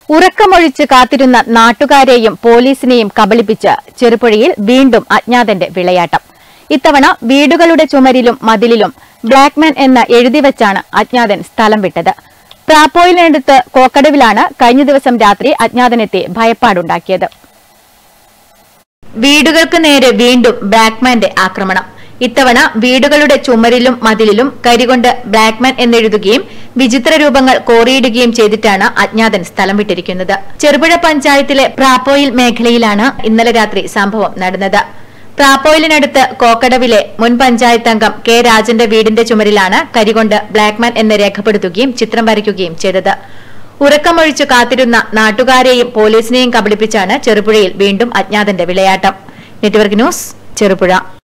ഉറക്കമൊഴിച്ച് കാത്തിരുന്ന നാട്ടുകാരെയും പോലീസിനെയും കബളിപ്പിച്ച് ചെറുപുഴയിൽ വീണ്ടും അജ്ഞാതന്റെ വിളയാട്ടം ഇത്തവണ വീടുകളുടെ ചുമരിലും മതിലിലും ബ്ലാക്ക്മാൻ എന്ന് എഴുതിവെച്ചാണ് അജ്ഞാതൻ സ്ഥലം വിട്ടത് പ്രാപ്പോയിലിനടുത്ത് കോക്കടവിലാണ് കഴിഞ്ഞ ദിവസം രാത്രി അജ്ഞാതനെത്തി ഭയപ്പാടുണ്ടാക്കിയത് വീടുകൾക്ക് നേരെ വീണ്ടും ബ്ലാക്ക്മാന്റെ ആക്രമണം ഇത്തവണ വീടുകളുടെ ചുമരിലും മതിലിലും കരികൊണ്ട് ബ്ലാക്ക്മാൻ എന്നെഴുതുകയും വിചിത്ര രൂപങ്ങൾ കോറിയിടുകയും ചെയ്തിട്ടാണ് അജ്ഞാതൻ സ്ഥലം വിട്ടിരിക്കുന്നത് ചെറുപുഴ പഞ്ചായത്തിലെ പ്രാപ്പോയിൽ മേഖലയിലാണ് ഇന്നലെ രാത്രി സംഭവം നടന്നത് പ്രാപ്പോയിലിനടുത്ത് കോക്കടവിലെ മുൻ പഞ്ചായത്ത് അംഗം കെ രാജന്റെ വീടിന്റെ ചുമരിലാണ് കരികൊണ്ട് ബ്ലാക്ക്മാൻ എന്ന് രേഖപ്പെടുത്തുകയും ചിത്രം വരയ്ക്കുകയും ചെയ്തത് ഉറക്കമൊഴിച്ചു കാത്തിരുന്ന നാട്ടുകാരെയും പോലീസിനെയും കബളിപ്പിച്ചാണ് ചെറുപുഴയിൽ വീണ്ടും അജ്ഞാതന്റെ വിളയാട്ടം നെറ്റ്വർക്ക് ന്യൂസ് ചെറുപുഴ